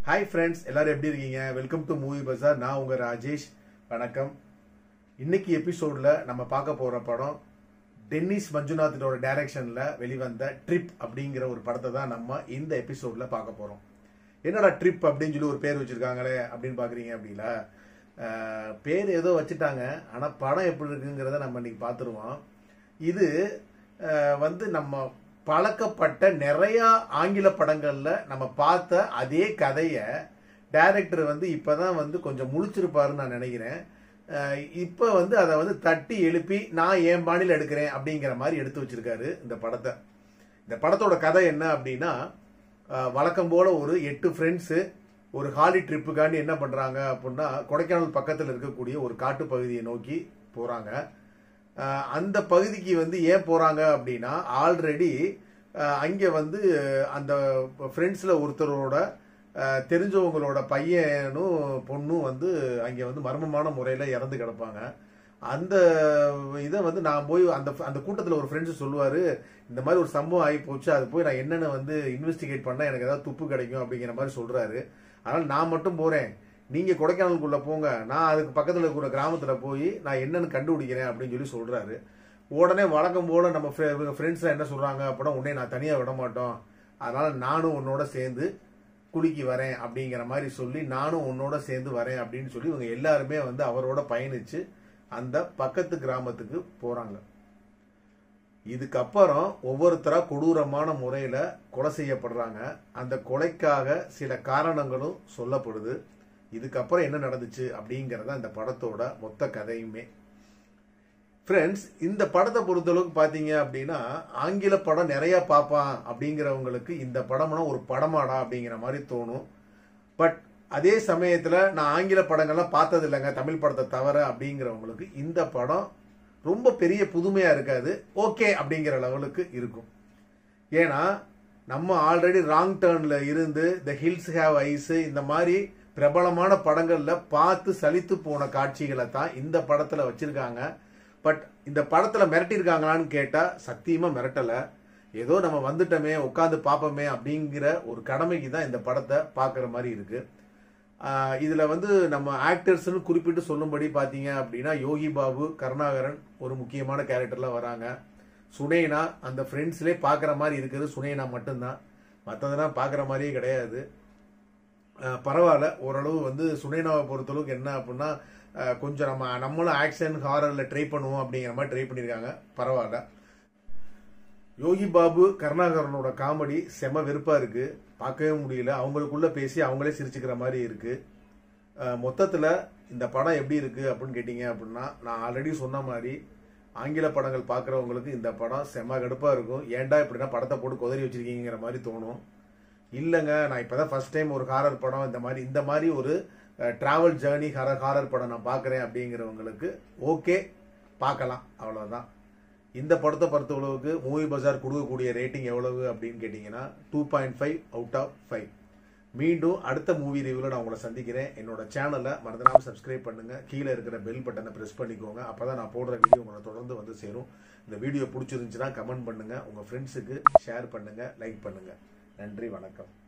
hi friends எல்லாரும் எப்படி இருக்கீங்க வெல்கம் டு மூவி பஜார் நான் உங்க ராஜேஷ் வணக்கம் இன்னைக்கு எபிசோட்ல நம்ம பார்க்க போற படம் டென்னிஸ் மஞ்சுநாத்தோட டைரக்ஷன்ல வெளிவந்த ட்ரிப் அப்படிங்கிற ஒரு படத்தை தான் நம்ம இந்த எபிசோட்ல பார்க்க போறோம் என்னடா ட்ரிப் அப்படின்னு சொல்லி ஒரு பேர் வச்சிருக்காங்களே அப்படின்னு பாக்குறீங்க அப்படின்னா அஹ், பேர் ஏதோ வச்சுட்டாங்க ஆனா படம் எப்படி இருக்குங்கிறத நம்ம இன்னைக்கு பார்த்துருவோம் இது அஹ், வந்து நம்ம பழக்கப்பட்ட நிறைய ஆங்கில படங்கள்ல நம்ம பார்த்த அதே கதையை டைரக்டர் வந்து இப்பதான் வந்து கொஞ்சம் முழிச்சிருப்பாருன்னு நான் நினைக்கிறேன் அஹ் இப்ப வந்து அதை வந்து தட்டி எழுப்பி நான் என் பாணியில் எடுக்கிறேன் அப்படிங்கிற மாதிரி எடுத்து வச்சிருக்காரு இந்த படத்தை இந்த படத்தோட கதை என்ன அப்படின்னா அஹ் வழக்கம் போல ஒரு எட்டு ஃப்ரெண்ட்ஸு ஒரு ஹாலி ட்ரிப்புக்காண்டி என்ன பண்றாங்க அப்படின்னா கொடைக்கானல் பக்கத்தில் இருக்கக்கூடிய ஒரு காட்டு பகுதியை நோக்கி போறாங்க அஹ் அந்த பகுதிக்கு வந்து ஏன் போறாங்க அப்படின்னா ஆல்ரெடி அங்கே வந்து அந்த ஃப்ரெண்ட்ஸில் ஒருத்தரோட அஹ், தெரிஞ்சவங்களோட பையனும் பொண்ணும் வந்து அங்கே வந்து மர்மமான முறையில் இறந்து கிடப்பாங்க அந்த இதை வந்து நான் போய் அந்த அந்த கூட்டத்தில் ஒரு ஃப்ரெண்ட்ஸ் சொல்லுவார் இந்த மாதிரி ஒரு சம்பவம் ஆகி போச்சு அது போய் நான் என்னென்ன வந்து இன்வெஸ்டிகேட் பண்ணால் எனக்கு ஏதாவது துப்பு கிடைக்கும் அப்படிங்கிற மாதிரி சொல்கிறாரு அதனால் நான் மட்டும் போகிறேன் நீங்கள் கொடைக்கானலுக்குள்ளே போங்க நான் அதுக்கு பக்கத்தில் இருக்கிற கிராமத்தில் போய் நான் என்னென்னு கண்டுபிடிக்கிறேன் அப்படின்னு சொல்லி சொல்கிறாரு உடனே வழக்கம் போல நம்ம ஃப்ரெண்ட்ஸ்லாம் என்ன சொல்கிறாங்க அப்படின்னா உடனே நான் தனியாக விட மாட்டோம் அதனால் நானும் உன்னோட சேர்ந்து குளிக்கி வரேன் அப்படிங்கிற மாதிரி சொல்லி நானும் உன்னோட சேர்ந்து வரேன் அப்படின்னு சொல்லி இவங்க எல்லாருமே வந்து அவரோட பயணிச்சு அந்த பக்கத்து கிராமத்துக்கு போறாங்க இதுக்கப்புறம் ஒவ்வொருத்தரா கொடூரமான முறையில கொலை செய்யப்படுறாங்க அந்த கொலைக்காக சில காரணங்களும் சொல்லப்படுது இதுக்கப்புறம் என்ன நடந்துச்சு அப்படிங்கறத இந்த படத்தோட மொத்த கதையுமே ஃப்ரெண்ட்ஸ் இந்த படத்தை பொறுத்தளவுக்கு பார்த்தீங்க அப்படின்னா ஆங்கில படம் நிறைய பார்ப்பான் அப்படிங்கிறவங்களுக்கு இந்த படம்னா ஒரு படமாடா அப்படிங்கிற மாதிரி தோணும் பட் அதே சமயத்தில் நான் ஆங்கில படங்கள்லாம் பார்த்தது இல்லைங்க தமிழ் படத்தை தவிர அப்படிங்கிறவங்களுக்கு இந்த படம் ரொம்ப பெரிய புதுமையாக இருக்காது ஓகே அப்படிங்கிற லெவலுக்கு இருக்கும் ஏன்னா நம்ம ஆல்ரெடி ராங் டேர்ன்ல இருந்து த ஹில்ஸ் ஹேவ் ஐஸ் இந்த மாதிரி பிரபலமான படங்கள்ல பார்த்து சலித்து போன காட்சிகளை தான் இந்த படத்துல வச்சிருக்காங்க பட் இந்த படத்துல மிரட்டியிருக்காங்களான்னு கேட்டா சத்தியமா மிரட்டல ஏதோ நம்ம வந்துட்டோமே உட்காந்து பார்ப்போமே அப்படிங்கிற ஒரு கடமைக்கு தான் இந்த படத்தை பார்க்குற மாதிரி இருக்கு ஆஹ் இதுல வந்து நம்ம ஆக்டர்ஸ்னு குறிப்பிட்டு சொல்லும்படி பாத்தீங்க அப்படின்னா யோகி பாபு கருணாகரன் ஒரு முக்கியமான கேரக்டர்ல வராங்க சுனேனா அந்த ஃப்ரெண்ட்ஸ்லேயே பார்க்குற மாதிரி இருக்குது சுனேனா மட்டும்தான் மற்றதெல்லாம் பார்க்குற மாதிரியே கிடையாது அஹ் பரவாயில்ல ஓரளவு வந்து சுனேனாவை பொறுத்தளவுக்கு என்ன அப்படின்னா அஹ் கொஞ்சம் நம்ம நம்மளும் ஆக்ஷன் ஹாரரில் ட்ரை பண்ணுவோம் அப்படிங்கிற மாதிரி ட்ரை பண்ணியிருக்காங்க பரவாயில்ல யோகி பாபு கருணாகரனோட காமெடி செம வெறுப்பா இருக்கு பார்க்கவே முடியல அவங்களுக்குள்ள பேசி அவங்களே சிரிச்சுக்கிற மாதிரி இருக்கு அஹ் மொத்தத்துல இந்த படம் எப்படி இருக்கு அப்படின்னு கேட்டீங்க அப்படின்னா நான் ஆல்ரெடி சொன்ன மாதிரி ஆங்கில படங்கள் பார்க்குறவங்களுக்கு இந்த படம் செம கடுப்பா இருக்கும் ஏன்டா இப்படின்னா படத்தை போட்டு குதறி வச்சிருக்கீங்கிற மாதிரி தோணும் இல்லைங்க நான் இப்போதான் ஃபர்ஸ்ட் டைம் ஒரு ஹாரர் படம் இந்த மாதிரி இந்த மாதிரி ஒரு டிராவல் ஜேர்னி ஹாரர் ஹாரர் படம் நான் பார்க்குறேன் அப்படிங்கிறவங்களுக்கு ஓகே பார்க்கலாம் அவ்வளோதான் இந்த படத்தை பொறுத்தளவுக்கு மூவி பஜார் கொடுக்கக்கூடிய ரேட்டிங் எவ்வளவு அப்படின்னு கேட்டிங்கன்னா two point five out of five மீண்டும் அடுத்த மூவி ரிவ்யூவில் நான் உங்களை சந்திக்கிறேன் என்னோட சேனலை மறந்துடாமல் சப்ஸ்கிரைப் பண்ணுங்க கீழே இருக்கிற பெல் பட்டனை ப்ரெஸ் பண்ணிக்கோங்க அப்போ தான் நான் போடுற வீடியோ உங்களை தொடர்ந்து வந்து சேரும் இந்த வீடியோ பிடிச்சிருந்துச்சுன்னா கமெண்ட் பண்ணுங்க உங்கள் ஃப்ரெண்ட்ஸுக்கு ஷேர் பண்ணுங்க லைக் பண்ணுங்க நன்றி வணக்கம்